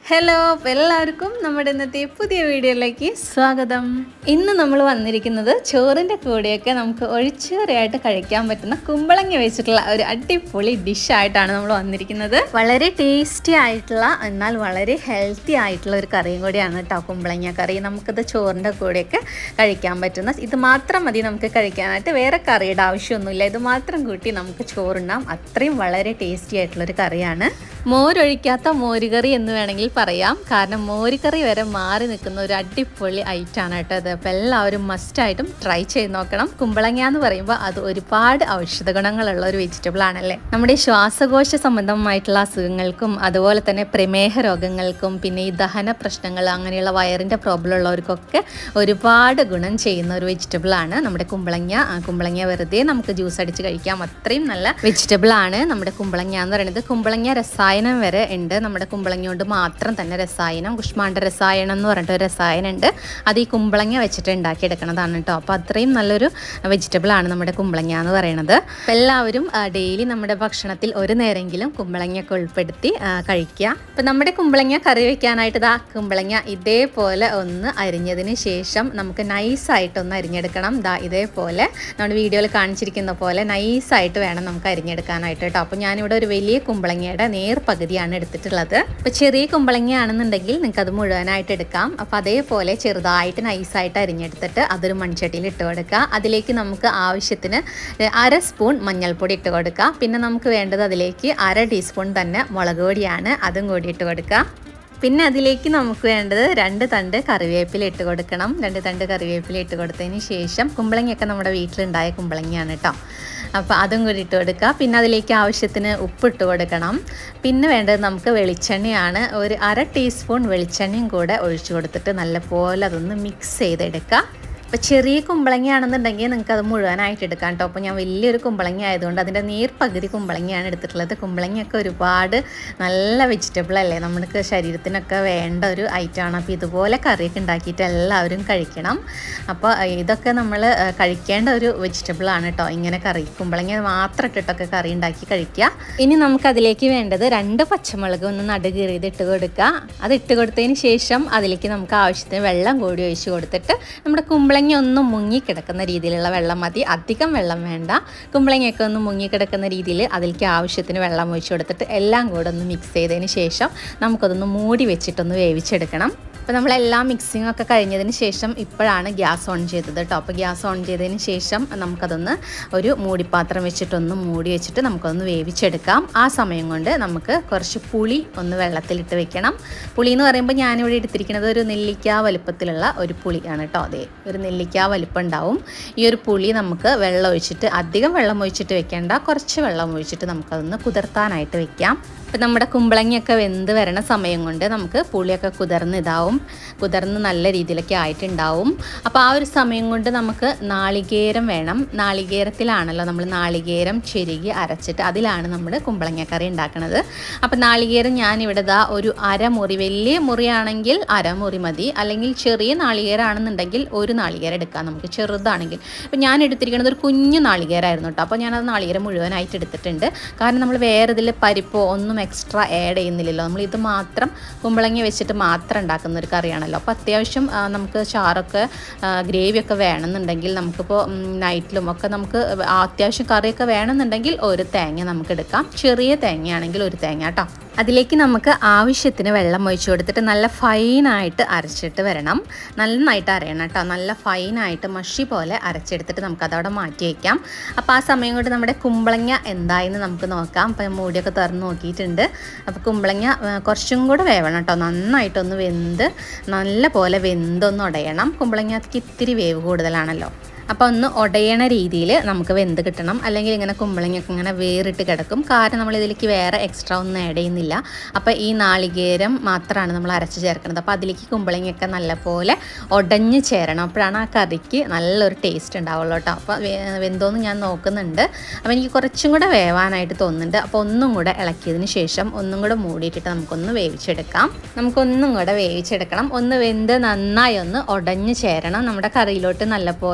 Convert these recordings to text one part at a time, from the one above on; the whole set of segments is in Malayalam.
ഹലോ അപ്പോൾ എല്ലാവർക്കും നമ്മുടെ ഇന്നത്തെ പുതിയ വീഡിയോയിലേക്ക് സ്വാഗതം ഇന്ന് നമ്മൾ വന്നിരിക്കുന്നത് ചോറിൻ്റെ കൂടെയൊക്കെ നമുക്ക് ഒഴിച്ചുകറിയായിട്ട് കഴിക്കാൻ പറ്റുന്ന കുമ്പളങ്ങ വെച്ചിട്ടുള്ള ഒരു അടിപൊളി ഡിഷായിട്ടാണ് നമ്മൾ വന്നിരിക്കുന്നത് വളരെ ടേസ്റ്റി ആയിട്ടുള്ള എന്നാൽ വളരെ ഹെൽത്തി ആയിട്ടുള്ള ഒരു കറിയും കൂടിയാണ് കേട്ടോ കുമ്പളങ്ങ കറി നമുക്കിത് ചോറിൻ്റെ കൂടെയൊക്കെ കഴിക്കാൻ പറ്റുന്ന ഇത് മാത്രം മതി നമുക്ക് കഴിക്കാനായിട്ട് വേറെ കറിയുടെ ആവശ്യമൊന്നുമില്ല ഇത് മാത്രം കൂട്ടി നമുക്ക് ചോറുണ്ണാം അത്രയും വളരെ ടേസ്റ്റി ആയിട്ടുള്ളൊരു കറിയാണ് മോരൊഴിക്കാത്ത മോരുകറി എന്ന് വേണമെങ്കിൽ പറയാം കാരണം മോരുകറി വരെ മാറി നിൽക്കുന്ന ഒരു അടിപൊളി ഐറ്റാണ് കേട്ടോ ഇത് അപ്പോൾ എല്ലാവരും മസ്റ്റായിട്ടും ട്രൈ ചെയ്ത് നോക്കണം കുമ്പളങ്ങ എന്ന് പറയുമ്പോൾ അത് ഒരുപാട് ഔഷധ ഗുണങ്ങളുള്ള ഒരു വെജിറ്റബിൾ ആണല്ലേ നമ്മുടെ ഈ ശ്വാസകോശ സംബന്ധമായിട്ടുള്ള അസുഖങ്ങൾക്കും അതുപോലെ തന്നെ പ്രമേഹ രോഗങ്ങൾക്കും പിന്നെ ഈ ദഹന പ്രശ്നങ്ങൾ അങ്ങനെയുള്ള വയറിൻ്റെ പ്രോബ്ലം ഉള്ളവർക്കൊക്കെ ഒരുപാട് ഗുണം ചെയ്യുന്ന ഒരു വെജിറ്റബിൾ ആണ് നമ്മുടെ കുമ്പളങ്ങ ആ, കുമ്പളങ്ങ വെറുതെ നമുക്ക് ജ്യൂസ് അടിച്ച് കഴിക്കാം അത്രയും നല്ല വെജിറ്റബിൾ ആണ് നമ്മുടെ കുമ്പളങ്ങ എന്ന് പറയുന്നത് കുമ്പളങ്ങ രസായനം വരെ ഉണ്ട് നമ്മുടെ കുമ്പളങ്ങ കൊണ്ട് മാത്രം തന്നെ രസായനം കുഷ്മാണ്ഡ രസായനം എന്ന് പറഞ്ഞിട്ട് ഒരു രസായനം ഉണ്ട് അത് ഈ കുമ്പളങ്ങ വെച്ചിട്ട് ഉണ്ടാക്കിയെടുക്കണതാണ് കേട്ടോ അപ്പോൾ അത്രയും നല്ലൊരു വെജിറ്റബിൾ ആണ് നമ്മുടെ കുമ്പളങ്ങ എന്ന് പറയുന്നത് അപ്പോൾ എല്ലാവരും ഡെയിലി നമ്മുടെ ഭക്ഷണത്തിൽ ഒരു നേരെങ്കിലും കുമ്പളങ്ങയൊക്കെ ഉൾപ്പെടുത്തി ആ, കഴിക്കുക അപ്പോൾ നമ്മുടെ കുമ്പളങ്ങ കറി വയ്ക്കാനായിട്ട് ഇതാ കുമ്പളങ്ങ ഇതേപോലെ ഒന്ന് അരിഞ്ഞതിന് ശേഷം നമുക്ക് നൈസായിട്ടൊന്ന് അരിഞ്ഞെടുക്കണം ദാ ഇതേപോലെ നമ്മുടെ വീഡിയോയിൽ കാണിച്ചിരിക്കുന്ന പോലെ നൈസായിട്ട് വേണം നമുക്ക് അരിഞ്ഞെടുക്കാനായിട്ട് കേട്ടോ അപ്പോൾ ഞാനിവിടെ ഒരു വലിയ കുമ്പളങ്ങയുടെ നേർ പകുതിയാണ് എടുത്തിട്ടുള്ളത് അപ്പോൾ ചെറിയ കുമ്പളങ്ങയാണെന്നുണ്ടെങ്കിൽ നിങ്ങൾക്ക് അത് മുഴുവനായിട്ട് എടുക്കാം അപ്പോൾ അതേപോലെ ചെറുതായിട്ട് നൈസായിട്ട് അരിഞ്ഞെടുത്തിട്ട് അതൊരു മൺചട്ടിയിൽ ഇട്ട് കൊടുക്കുക അതിലേക്ക് നമുക്ക് ആവശ്യത്തിന് അര സ്പൂൺ മഞ്ഞൾപ്പൊടി ഇട്ട് കൊടുക്കുക പിന്നെ നമുക്ക് വേണ്ടത് അതിലേക്ക് അര ടീസ്പൂൺ തന്നെ മുളക് പൊടിയാണ് അതും കൂടി ഇട്ട് കൊടുക്കുക പിന്നെ അതിലേക്ക് നമുക്ക് വേണ്ടത് രണ്ട് തണ്ട് കറിവേപ്പില ഇട്ട് കൊടുക്കണം രണ്ട് തണ്ട് കറിവേപ്പില ഇട്ട് കൊടുത്തതിന് ശേഷം കുമ്പളങ്ങയൊക്കെ നമ്മുടെ വീട്ടിലുണ്ടായ കുമ്പളങ്ങയാണ് കേട്ടോ അപ്പോൾ അതും കൂടി ഇട്ട് കൊടുക്കുക പിന്നെ അതിലേക്ക് ആവശ്യത്തിന് ഉപ്പ് ഇട്ട് കൊടുക്കണം പിന്നെ വേണ്ടത് നമുക്ക് വെളിച്ചെണ്ണയാണ് ഒരു അര ടീസ്പൂൺ വെളിച്ചെണ്ണയും കൂടെ ഒഴിച്ചു കൊടുത്തിട്ട് നല്ലപോലെ അതൊന്ന് മിക്സ് ചെയ്തെടുക്കുക അപ്പോൾ ചെറിയ കുമ്പളങ്ങയാണെന്നുണ്ടെങ്കിൽ നിങ്ങൾക്ക് അത് മുഴുവനായിട്ട് എടുക്കാം കേട്ടോ അപ്പോൾ ഞാൻ വലിയൊരു കുമ്പളങ്ങ ആയതുകൊണ്ട് അതിൻ്റെ നേർ പകുതി കുമ്പളങ്ങയാണ് എടുത്തിട്ടുള്ളത് കുമ്പളങ്ങയൊക്കെ ഒരുപാട് നല്ല വെജിറ്റബിൾ അല്ലേ നമുക്ക് ശരീരത്തിനൊക്കെ വേണ്ട ഒരു ഐറ്റമാണ് അപ്പോൾ ഇതുപോലെ കറിയൊക്കെ ഉണ്ടാക്കിയിട്ട് എല്ലാവരും കഴിക്കണം അപ്പോൾ ഇതൊക്കെ നമ്മൾ കഴിക്കേണ്ട ഒരു വെജിറ്റബിൾ ആണ് കേട്ടോ ഇങ്ങനെ കറി കുമ്പളങ്ങ മാത്രം ഇട്ടിട്ടൊക്കെ കറി ഉണ്ടാക്കി കഴിക്കുക ഇനി നമുക്ക് അതിലേക്ക് വേണ്ടത് രണ്ട് പച്ചമുളക് ഒന്ന് നടുകീറിയത് ഇട്ട് കൊടുക്കുക അത് ഇട്ട് കൊടുത്തതിന് ശേഷം അതിലേക്ക് നമുക്ക് ആവശ്യത്തിന് വെള്ളം കൂടി ഒഴിച്ച് കൊടുത്തിട്ട് നമ്മുടെ കുമ്പളങ്ങ ഒന്ന് മുങ്ങിക്കിടക്കുന്ന രീതിയിലുള്ള വെള്ളം മതി അധികം വെള്ളം വേണ്ട കുമ്പളങ്ങയൊക്കെ ഒന്ന് മുങ്ങിക്കിടക്കുന്ന രീതിയിൽ അതിലേക്ക് ആവശ്യത്തിന് വെള്ളം ഒഴിച്ച് കൊടുത്തിട്ട് എല്ലാം കൂടെ ഒന്ന് മിക്സ് ചെയ്തതിന് ശേഷം നമുക്കതൊന്ന് മൂടി വെച്ചിട്ടൊന്ന് വേവിച്ചെടുക്കണം അപ്പോൾ നമ്മളെല്ലാം മിക്സിംഗ് ഒക്കെ കഴിഞ്ഞതിന് ശേഷം ഇപ്പോഴാണ് ഗ്യാസ് ഓൺ ചെയ്തത് കേട്ടോ അപ്പോൾ ഗ്യാസ് ഓൺ ചെയ്തതിന് ശേഷം നമുക്കതൊന്ന് ഒരു മൂടിപ്പാത്രം വെച്ചിട്ടൊന്ന് മൂടി വെച്ചിട്ട് നമുക്കൊന്ന് വേവിച്ചെടുക്കാം ആ സമയം കൊണ്ട് നമുക്ക് കുറച്ച് പുളി ഒന്ന് വെള്ളത്തിലിട്ട് വെക്കണം പുളി എന്ന് പറയുമ്പോൾ ഞാനിവിടെ എടുത്തിരിക്കുന്നത് ഒരു നെല്ലിക്ക വലുപ്പത്തിലുള്ള ഒരു പുളിയാണ് കേട്ടോ അതെ ഒരു നെല്ലിക്ക വലുപ്പം ഉണ്ടാവും ഈ ഒരു പുളി നമുക്ക് വെള്ളം ഒഴിച്ചിട്ട് അധികം വെള്ളം ഒഴിച്ചിട്ട് വെക്കേണ്ട കുറച്ച് വെള്ളം ഒഴിച്ചിട്ട് നമുക്കതൊന്ന് കുതിർത്താനായിട്ട് വെക്കാം ഇപ്പം നമ്മുടെ കുമ്പളങ്ങയൊക്കെ വെന്ത് വരണ സമയം കൊണ്ട് നമുക്ക് പുളിയൊക്കെ കുതിർന്ന് ഇതാവും കുതിർന്ന് നല്ല രീതിയിലൊക്കെ ആയിട്ടുണ്ടാവും അപ്പോൾ ആ ഒരു സമയം കൊണ്ട് നമുക്ക് നാളികേരം വേണം നാളികേരത്തിലാണല്ലോ നമ്മൾ നാളികേരം ചെരുകി അരച്ചിട്ട് അതിലാണ് നമ്മൾ കുമ്പളങ്ങ കറി ഉണ്ടാക്കുന്നത് അപ്പോൾ നാളികേരം ഞാനിവിടെ ദാ ഒരു അരമുറി വലിയ മുറിയാണെങ്കിൽ അരമുറി മതി അല്ലെങ്കിൽ ചെറിയ നാളികേരമാണെന്നുണ്ടെങ്കിൽ ഒരു നാളികേരം എടുക്കാം നമുക്ക് ചെറുതാണെങ്കിൽ ഇപ്പോൾ ഞാൻ എടുത്തിരിക്കുന്നത് ഒരു കുഞ്ഞു നാളികേരമായിരുന്നു കേട്ടോ അപ്പോൾ ഞാനത് നാളികേരം മുഴുവനായിട്ട് എടുത്തിട്ടുണ്ട് കാരണം നമ്മൾ വേറെ ഇതിൽ പരിപ്പോ ഒന്നും എക്സ്ട്രാ ആഡ് ചെയ്യുന്നില്ലല്ലോ നമ്മൾ ഇത് മാത്രം കുമ്പളങ്ങ വെച്ചിട്ട് മാത്രം ഉണ്ടാക്കുന്ന ഒരു കറിയാണല്ലോ അപ്പോൾ അത്യാവശ്യം ആ, നമുക്ക് ചാറൊക്കെ ഗ്രേവിയൊക്കെ വേണമെന്നുണ്ടെങ്കിൽ നമുക്കിപ്പോൾ നൈറ്റിലും ഒക്കെ നമുക്ക് അത്യാവശ്യം കറിയൊക്കെ വേണമെന്നുണ്ടെങ്കിൽ ഒരു തേങ്ങ നമുക്ക് എടുക്കാം ചെറിയ തേങ്ങയാണെങ്കിൽ ഒരു തേങ്ങ കേട്ടോ അതിലേക്ക് നമുക്ക് ആവശ്യത്തിന് വെള്ളം ഒഴിച്ചു കൊടുത്തിട്ട് നല്ല ഫൈനായിട്ട് അരച്ചിട്ട് വരണം നന്നായിട്ട് അരയണം കേട്ടോ നല്ല ഫൈനായിട്ട് മഷി പോലെ അരച്ചെടുത്തിട്ട് നമുക്ക് അതവിടെ മാറ്റി വയ്ക്കാം അപ്പോൾ ആ സമയം കൊണ്ട് നമ്മുടെ കുമ്പളങ്ങ എന്തായെന്ന് നമുക്ക് നോക്കാം അപ്പോൾ മൂടിയൊക്കെ തുറന്ന് നോക്കിയിട്ടുണ്ട് അപ്പോൾ കുമ്പളങ്ങ ആ, കുറച്ചും കൂടെ വേവണം കേട്ടോ നന്നായിട്ടൊന്ന് വെന്ത് നല്ല പോലെ വെന്തൊന്ന് ഉടയണം കുമ്പളങ്ങക്ക് ഇത്തിരി വേവ് കൂടുതലാണല്ലോ അപ്പോൾ ഒന്ന് ഉടയണ രീതിയിൽ നമുക്ക് വെന്ത് കിട്ടണം അല്ലെങ്കിൽ ഇങ്ങനെ കുമ്പളങ്ങയൊക്കെ ഇങ്ങനെ വേറിട്ട് കിടക്കും കാരണം നമ്മൾ ഇതിലേക്ക് വേറെ എക്സ്ട്രാ ഒന്നും ആഡ് ചെയ്യുന്നില്ല അപ്പോൾ ഈ നാളികേരം മാത്രമാണ് നമ്മൾ അരച്ച് ചേർക്കുന്നത് അപ്പോൾ അതിലേക്ക് കുമ്പളങ്ങയൊക്കെ നല്ലപോലെ ഉടഞ്ഞ് ചേരണം അപ്പോഴാണ് ആ കറിക്ക് നല്ലൊരു ടേസ്റ്റ് ഉണ്ടാവുള്ളൂ കേട്ടോ അപ്പോൾ വെ- വെന്തോന്ന് ഞാൻ നോക്കുന്നുണ്ട് അപ്പോൾ എനിക്ക് കുറച്ചും കൂടെ വേവാനായിട്ട് തോന്നുന്നുണ്ട് അപ്പോൾ ഒന്നും കൂടെ ഇളക്കിയതിന് ശേഷം ഒന്നും കൂടെ മൂടിയിട്ടിട്ട് നമുക്കൊന്ന് വേവിച്ചെടുക്കാം നമുക്കൊന്നും കൂടെ വേവിച്ചെടുക്കണം ഒന്ന് വെന്ത് നന്നായി ഒന്ന് ഉടഞ്ഞ് ചേരണം നമ്മുടെ കറിയിലോട്ട് നല്ലപോലെ ഉടഞ്ഞ്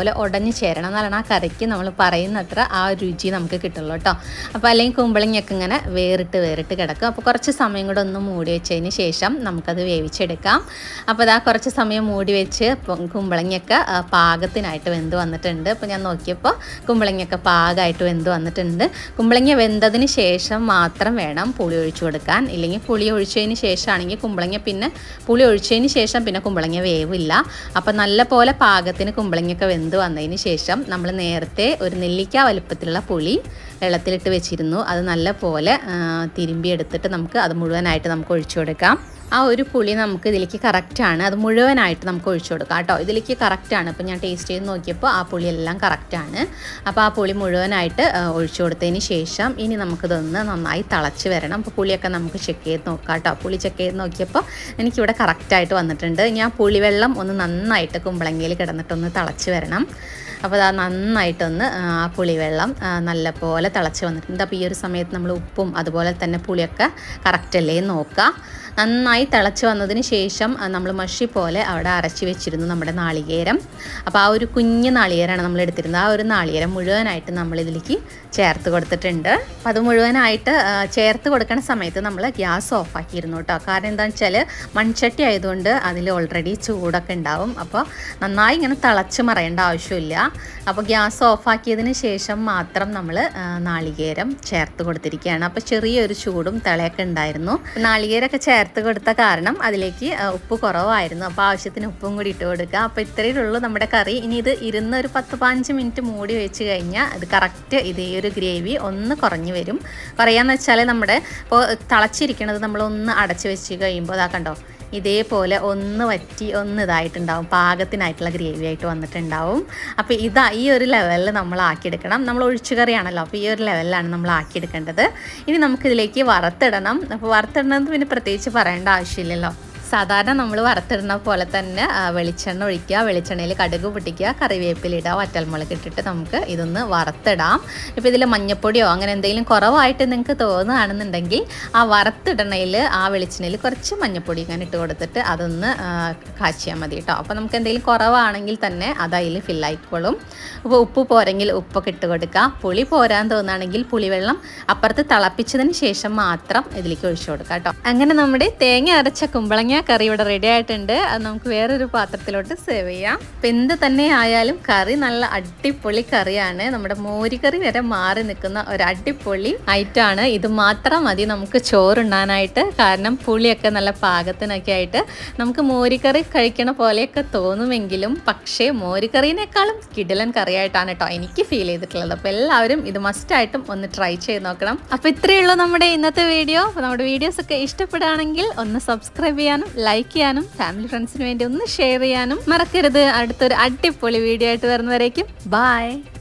കുഴഞ്ഞ് ചേരണം എന്നാലാണ് ആ കറിക്ക് നമ്മൾ പറയുന്നത്ര ആ രുചി നമുക്ക് കിട്ടുള്ളൂ കേട്ടോ അപ്പോൾ അല്ലെങ്കിൽ കുമ്പളങ്ങയൊക്കെ ഇങ്ങനെ വേറിട്ട് വേറിട്ട് കിടക്കും അപ്പോൾ കുറച്ച് സമയം കൂടെ ഒന്ന് മൂടി വെച്ചതിന് ശേഷം നമുക്കത് വേവിച്ചെടുക്കാം അപ്പോൾ അതാ കുറച്ച് സമയം മൂടി വെച്ച് പൊ- കുമ്പളങ്ങയൊക്കെ ആ, പാകത്തിനായിട്ട് വെന്ത് വന്നിട്ടുണ്ട് അപ്പോൾ ഞാൻ നോക്കിയപ്പോൾ കുമ്പളങ്ങയൊക്കെ പാകമായിട്ട് വെന്ത് വന്നിട്ടുണ്ട് കുമ്പളങ്ങ വെന്തതിന് ശേഷം മാത്രം വേണം പുളി ഒഴിച്ചു കൊടുക്കാൻ ഇല്ലെങ്കിൽ പുളി ഒഴിച്ചതിന് ശേഷമാണെങ്കിൽ കുമ്പളങ്ങ പിന്നെ പുളി ഒഴിച്ചതിന് ശേഷം പിന്നെ കുമ്പളങ്ങ വേവില്ല അപ്പോൾ നല്ല പോലെ പാകത്തിന് കുമ്പളങ്ങയൊക്കെ വെന്ത് വന്നതിന് ശേഷം നമ്മൾ നേരത്തെ ഒരു നെല്ലിക്ക വലുപ്പത്തിലുള്ള പുളി വെള്ളത്തിലിട്ട് വെച്ചിരുന്നു അത് നല്ല പോലെ ആ, തിരുമ്പി എടുത്തിട്ട് നമുക്ക് അത് മുഴുവനായിട്ട് നമുക്ക് ഒഴിച്ചു കൊടുക്കാം ആ ഒരു പുളി നമുക്ക് ഇതിലേക്ക് കറക്റ്റാണ് അത് മുഴുവനായിട്ട് നമുക്ക് ഒഴിച്ചു കൊടുക്കാം കേട്ടോ ഇതിലേക്ക് കറക്റ്റാണ് അപ്പോൾ ഞാൻ ടേസ്റ്റ് ചെയ്ത് നോക്കിയപ്പോൾ ആ പുളി എല്ലാം കറക്റ്റാണ് അപ്പോൾ ആ പുളി മുഴുവനായിട്ട് ആ, ഒഴിച്ചു കൊടുത്തതിന് ശേഷം ഇനി നമുക്കിതൊന്ന് നന്നായി തിളച്ച് വരണം അപ്പോൾ പുളിയൊക്കെ നമുക്ക് ചെക്ക് ചെയ്ത് നോക്കാം കേട്ടോ പുളി ചെക്ക് ചെയ്ത് നോക്കിയപ്പോൾ എനിക്കിവിടെ കറക്റ്റായിട്ട് വന്നിട്ടുണ്ട് ഞാൻ പുളിവെള്ളം ഒന്ന് നന്നായിട്ട് കുമ്പളങ്ങയിൽ കിടന്നിട്ടൊന്ന് തിളച്ച് വരണം അപ്പോൾ അത് നന്നായിട്ടൊന്ന് ആ പുളിവെള്ളം ആ, നല്ലപോലെ തിളച്ച് വന്നിട്ടുണ്ട് അപ്പോൾ ഈ ഒരു സമയത്ത് നമ്മൾ ഉപ്പും അതുപോലെ തന്നെ പുളിയൊക്കെ കറക്റ്റ് അല്ലേ എന്ന് നോക്കുക നന്നായി തിളച്ച് വന്നതിന് ശേഷം നമ്മൾ മഷി പോലെ അവിടെ അരച്ച് വെച്ചിരുന്നു നമ്മുടെ നാളികേരം അപ്പോൾ ആ ഒരു കുഞ്ഞ് നാളികേരമാണ് നമ്മൾ എടുത്തിരുന്നത് ആ ഒരു നാളികേരം മുഴുവനായിട്ട് നമ്മൾ ഇതിലേക്ക് ചേർത്ത് കൊടുത്തിട്ടുണ്ട് അപ്പോൾ അത് മുഴുവനായിട്ട് ആ, ചേർത്ത് കൊടുക്കുന്ന സമയത്ത് നമ്മൾ ഗ്യാസ് ഓഫാക്കിയിരുന്നു കേട്ടോ കാരണം എന്താണെന്ന് വെച്ചാൽ മൺചട്ടി ആയതുകൊണ്ട് അതിൽ ഓൾറെഡി ചൂടൊക്കെ ഉണ്ടാവും അപ്പോൾ നന്നായി ഇങ്ങനെ തിളച്ച് മറയേണ്ട ആവശ്യമില്ല അപ്പോൾ ഗ്യാസ് ഓഫാക്കിയതിന് ശേഷം മാത്രം നമ്മൾ നാളികേരം ചേർത്ത് കൊടുത്തിരിക്കുകയാണ് അപ്പോൾ ചെറിയൊരു ചൂടും തിളയൊക്കെ ഉണ്ടായിരുന്നു നാളികേരമൊക്കെ ചേർത്ത് കൊടുത്ത കാരണം അതിലേക്ക് ആ, ഉപ്പ് കുറവായിരുന്നു അപ്പോൾ ആവശ്യത്തിന് ഉപ്പും കൂടി ഇട്ട് കൊടുക്കുക അപ്പോൾ ഇത്രയേ ഉള്ളൂ നമ്മുടെ കറി ഇനി ഇത് ഇരുന്ന് ഒരു പത്ത് പതിനഞ്ച് മിനിറ്റ് മൂടി വെച്ച് കഴിഞ്ഞാൽ ഇത് കറക്റ്റ് ഇതേ ഒരു ഗ്രേവി ഒന്ന് കുറഞ്ഞു വരും കുറയാന്ന് വെച്ചാൽ നമ്മുടെ ഇപ്പോൾ തിളച്ചിരിക്കണത് നമ്മളൊന്ന് അടച്ച് വെച്ച് കഴിയുമ്പോൾ അതാ കണ്ടോ ഇതേപോലെ ഒന്ന് വറ്റി ഒന്ന് ഇതായിട്ടുണ്ടാവും പാകത്തിനായിട്ടുള്ള ഗ്രേവി ആയിട്ട് വന്നിട്ടുണ്ടാവും അപ്പോൾ ഇതാ ഈ ഒരു ലെവലിൽ നമ്മൾ ആക്കിയെടുക്കണം നമ്മൾ ഒഴിച്ചുകറിയാണല്ലോ അപ്പോൾ ഈ ഒരു ലെവലിലാണ് നമ്മൾ ആക്കിയെടുക്കേണ്ടത് ഇനി നമുക്കിതിലേക്ക് വറുത്തിടണം അപ്പോൾ വറുത്തിടണമെന്ന് പിന്നെ പ്രത്യേകിച്ച് പറയേണ്ട ആവശ്യമില്ലല്ലോ സാധാരണ നമ്മൾ വറുത്തിടുന്ന പോലെ തന്നെ ആ, വെളിച്ചെണ്ണ ഒഴിക്കുക വെളിച്ചെണ്ണയിൽ കടുക് പൊട്ടിക്കുക കറിവേപ്പിലിടുക വറ്റൽമുളക് ഇട്ടിട്ട് നമുക്ക് ഇതൊന്ന് വറുത്തിടാം ഇപ്പോൾ ഇതിൽ മഞ്ഞപ്പൊടിയോ അങ്ങനെ എന്തെങ്കിലും കുറവായിട്ട് നിങ്ങൾക്ക് തോന്നുകയാണെന്നുണ്ടെങ്കിൽ ആ വറുത്തിടണയിൽ ആ വെളിച്ചെണ്ണയിൽ കുറച്ച് മഞ്ഞപ്പൊടി ഇങ്ങനെ ഇട്ട് കൊടുത്തിട്ട് അതൊന്ന് ആ, കാച്ചിയാൽ മതി കേട്ടോ അപ്പോൾ നമുക്ക് എന്തെങ്കിലും കുറവാണെങ്കിൽ തന്നെ അത് അതിൽ ഫില്ലായിക്കോളും അപ്പോൾ ഉപ്പ് പോരെങ്കിൽ ഉപ്പൊക്കെ ഇട്ട് കൊടുക്കുക പുളി പോരാൻ തോന്നുകയാണെങ്കിൽ പുളിവെള്ളം അപ്പുറത്ത് തിളപ്പിച്ചതിന് ശേഷം മാത്രം ഇതിലേക്ക് ഒഴിച്ചു കൊടുക്കുക കേട്ടോ അങ്ങനെ നമ്മുടെ തേങ്ങ അരച്ച കുമ്പളങ്ങ കറി ഇവിടെ റെഡി ആയിട്ടുണ്ട് അത് നമുക്ക് വേറൊരു പാത്രത്തിലോട്ട് സേവ് ചെയ്യാം അപ്പം എന്ത് തന്നെ ആയാലും കറി നല്ല അടിപൊളി കറിയാണ് നമ്മുടെ മോരുകറി വരെ മാറി നിൽക്കുന്ന ഒരു അടിപൊളി ഐറ്റമാണ് ഇത് മാത്രം മതി നമുക്ക് ചോറുണ്ണാനായിട്ട് കാരണം പുളിയൊക്കെ നല്ല പാകത്തിനൊക്കെ ആയിട്ട് നമുക്ക് മോരുകറി കഴിക്കണ പോലെയൊക്കെ തോന്നുമെങ്കിലും പക്ഷേ മോരുകറീനേക്കാളും കിടിലൻ കറിയായിട്ടാണ് കേട്ടോ എനിക്ക് ഫീൽ ചെയ്തിട്ടുള്ളത് അപ്പോൾ എല്ലാവരും ഇത് മസ്റ്റായിട്ടും ഒന്ന് ട്രൈ ചെയ്ത് നോക്കണം അപ്പോൾ ഇത്രയേ ഉള്ളൂ നമ്മുടെ ഇന്നത്തെ വീഡിയോ അപ്പോൾ നമ്മുടെ വീഡിയോസ് ഒക്കെ ഇഷ്ടപ്പെടുകയാണെങ്കിൽ ഒന്ന് സബ്സ്ക്രൈബ് ചെയ്യാനും ലൈക്ക് ചെയ്യാനും ഫാമിലി ഫ്രണ്ട്സിന് വേണ്ടി ഒന്ന് ഷെയർ ചെയ്യാനും മറക്കരുത് അടുത്തൊരു അടിപൊളി വീഡിയോ ആയിട്ട് വരുന്നവരേക്കും ബായ്